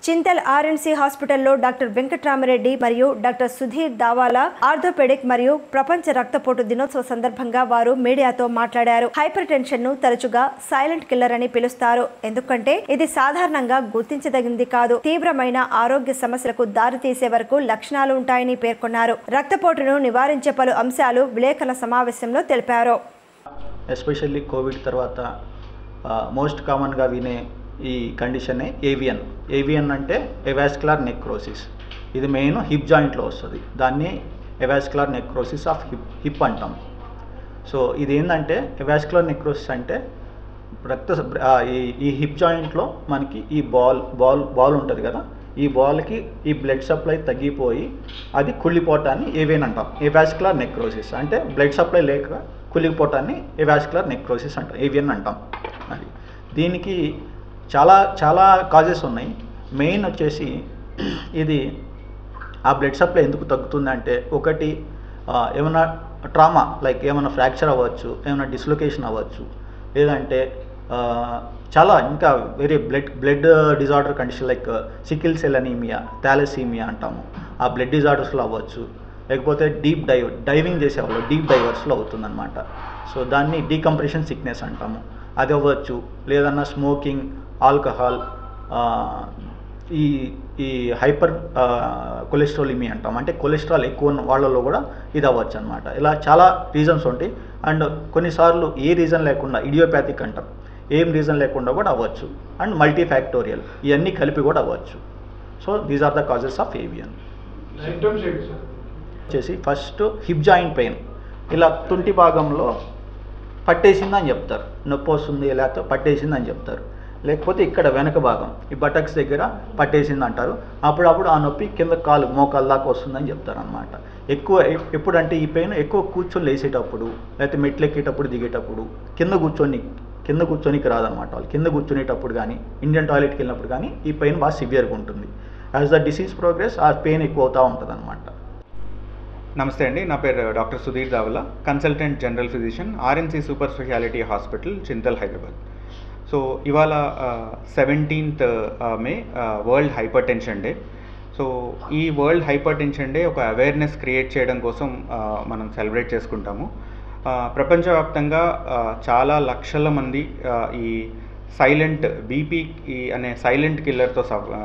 చింతల్ RNC హాస్పిటల్లో doctor Venkatramareddy మరియు doctor Sudheer దావాలా orthopaedic మరియు ప్రపంచ రక్తపోటు దినోత్సవ సందర్భంగా వారు మీడియాతో మాట్లాడారు హైపర్ టెన్షన్ ను తరచుగా సైలెంట్ కిల్లర్ అని పిలుస్తారు ఎందుకంటే ఇది సాధారణంగా గుర్తించదగింది కాదు తీవ్రమైన ఆరోగ్య సమస్యలకు దారితీసే వరకు లక్షణాలు ఉంటాయని పేర్కొన్నారు రక్తపోటును నివారించే పలు అంశాలు విలేకరుల సమావేశంలో తెలిపారు ఎస్పెషల్లీ కోవిడ్ తర్వాత మోస్ట్ కామన్గా వినే ఈ కండిషనే ఏవియన్ ఏవియన్ అంటే ఎవాస్కులర్ నెక్రోసిస్ ఇది మెయిన్ హిప్ జాయింట్లో వస్తుంది దాన్ని avascular necrosis of hip hip అంటాం సో ఇది ఏంటంటే ఎవాస్కులర్ నెక్రోసిస్ అంటే రక్త ఆ, ఈ ఈ హిప్ జాయింట్లో మనకి ఈ బాల్ బాల్ బాల్ ఉంటుంది కదా ఈ బాల్కి ఈ బ్లడ్ సప్లై తగ్గిపోయి అది కుళ్ళిపోవటాన్ని ఏవేన్ అంటాం ఎవాస్కులర్ నెక్రోసిస్ అంటే బ్లడ్ సప్లై లేక కుళ్ళిపోవటాన్ని ఎవాస్కులర్ నెక్రోసిస్ అంటాం ఏవియన్ అంటాం అది దీనికి చాలా చాలా కాజెస్ ఉన్నాయి మెయిన్ వచ్చేసి ఇది ఆ బ్లడ్ సప్లై ఎందుకు తగ్గుతుందంటే ఒకటి ఆ, ఏమైనా ట్రామా లైక్ ఏమైనా ఫ్రాక్చర్ అవ్వచ్చు ఏమైనా డిస్లొకేషన్ అవ్వచ్చు లేదంటే ఆ, చాలా ఇంకా వేరే blood blood disorder condition like sickle cell anaemia thalassaemia అంటాము ఆ బ్లడ్ డిజార్డర్స్లో అవ్వచ్చు లేకపోతే డీప్ డైవ్ డైవింగ్ చేసేవాళ్ళు డీప్ డైవర్స్లో అవుతుందన్నమాట సో దాన్ని డీకంప్రెషన్ సిక్నెస్ అంటాము అది అవ్వచ్చు లేదన్నా స్మోకింగ్ ఆల్కహాల్ ఈ ఈ హైపర్ కొలెస్ట్రాలిమీ అంటాం అంటే కొలెస్ట్రాల్ ఎక్కువ ఉన్న వాళ్ళలో కూడా ఇది అవ్వచ్చు అనమాట ఇలా చాలా రీజన్స్ ఉంటాయి అండ్ కొన్నిసార్లు ఏ రీజన్ లేకుండా ఇడియోపాథిక్ అంటాం ఏం రీజన్ లేకుండా కూడా అవ్వచ్చు అండ్ మల్టీ ఫ్యాక్టోరియల్ ఇవన్నీ కలిపి కూడా అవ్వచ్చు so these are the causes of AVN symptoms ఏంటి సార్ వచ్చేసి ఫస్ట్ హిప్ జాయింట్ పెయిన్ ఇలా తుంటి భాగంలో పట్టేసిందని చెప్తారు నొప్పి వస్తుంది లేకపోతే పట్టేసిందని చెప్తారు లేకపోతే ఇక్కడ వెనక భాగం ఈ బటక్స్ దగ్గర పట్టేసింది అంటారు అప్పుడప్పుడు ఆ నొప్పి కింద కాలు మోకాలు దాకా వస్తుందని చెప్తారు అనమాట ఎక్కువ ఎ- ఎప్పుడంటే ఈ పెయిన్ ఎక్కువ కూర్చొని లేచేటప్పుడు లేకపోతే మెట్లు ఎక్కేటప్పుడు దిగేటప్పుడు కింద కూర్చొని కింద కూర్చొనికి రాదనమాట వాళ్ళు కింద కూర్చునేటప్పుడు కానీ ఇండియన్ టాయిలెట్కి వెళ్ళినప్పుడు కానీ ఈ పెయిన్ బాగా సివియర్గా ఉంటుంది యాజ్ ద డిసీజ్ ప్రోగ్రెస్ ఆ పెయిన్ ఎక్కువ అవుతూ ఉంటుంది అనమాట నమస్తే అండి నా పేరు doctor Sudheer Davala consultant general physician RNC super speciality hospital Chintal Hyderabad so ఇవాళ seventeenth May world hypertension day so ఈ వరల్డ్ హైపర్ టెన్షన్ డే ఒక అవేర్నెస్ క్రియేట్ చేయడం కోసం ఆ, మనం సెలబ్రేట్ చేసుకుంటాము ఆ, ప్రపంచవ్యాప్తంగా ఆ, చాలా లక్షల మంది ఆ, ఈ సైలెంట్ బీపీ అనే సైలెంట్ కిల్లర్తో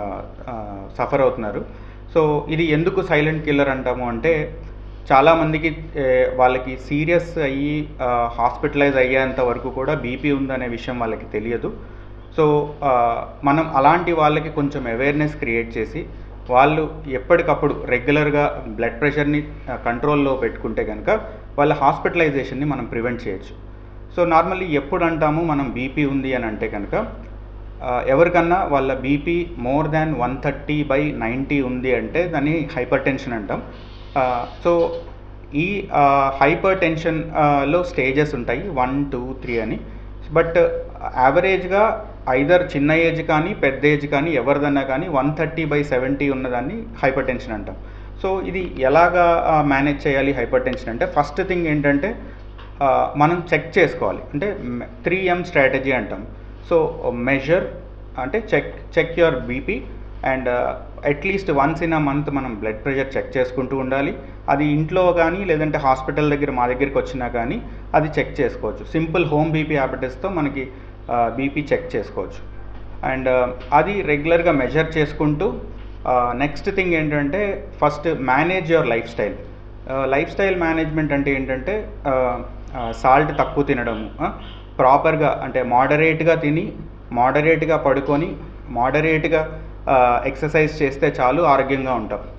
సఫర్ అవుతున్నారు సో ఇది ఎందుకు సైలెంట్ కిల్లర్ అంటాము అంటే చాలామందికి ఏ, వాళ్ళకి సీరియస్ అయ్యి హాస్పిటలైజ్ అయ్యేంత వరకు కూడా బీపీ ఉందనే విషయం వాళ్ళకి తెలియదు సో ఆ, మనం అలాంటి వాళ్ళకి కొంచెం అవేర్నెస్ క్రియేట్ చేసి వాళ్ళు ఎప్పటికప్పుడు రెగ్యులర్గా బ్లడ్ ప్రెషర్ని కంట్రోల్లో పెట్టుకుంటే కనుక వాళ్ళ హాస్పిటలైజేషన్ని మనం ప్రివెంట్ చేయొచ్చు సో నార్మల్లీ ఎప్పుడు అంటాము మనం బీపీ ఉంది అని అంటే కనుక ఆ, ఎవరికన్నా వాళ్ళ BP more than one thirty by ninety ఉంది అంటే దాన్ని హైపర్ టెన్షన్ అంటాం ఆ, సో ఈ హైపర్ టెన్షన్ లో స్టేజెస్ ఉంటాయి వన్ టూ త్రీ అని బట్ యావరేజ్గా ఐదర్ చిన్న ఏజ్ కానీ పెద్ద ఏజ్ కానీ ఎవరిదన్నా కానీ వన్ థర్టీ బై సెవెంటీ ఉన్నదాన్ని హైపర్ టెన్షన్ అంటాం సో ఇది ఎలాగా మేనేజ్ చేయాలి హైపర్ టెన్షన్ అంటే ఫస్ట్ థింగ్ ఏంటంటే ఆ, మనం చెక్ చేసుకోవాలి అంటే త్రీ ఎం స్ట్రాటజీ అంటాం సో మెజర్ అంటే check check your BP and at least once in a month మనం బ్లడ్ ప్రెషర్ చెక్ చేసుకుంటూ ఉండాలి అది ఇంట్లో కానీ లేదంటే హాస్పిటల్ దగ్గర మా దగ్గరికి వచ్చినా కానీ అది చెక్ చేసుకోవచ్చు సింపుల్ హోమ్ బీపీ హ్యాబిటస్తో మనకి బీపీ చెక్ చేసుకోవచ్చు అండ్ అది రెగ్యులర్గా మెజర్ చేసుకుంటూ నెక్స్ట్ థింగ్ ఏంటంటే first manage your lifestyle lifestyle management అంటే ఏంటంటే సాల్ట్ తక్కువ తినడము ప్రాపర్గా అంటే మోడరేట్గా తిని మోడరేట్గా పడుకొని మోడరేట్గా ఎక్సర్సైజ్ చేస్తే చాలు ఆరోగ్యంగా ఉంటాం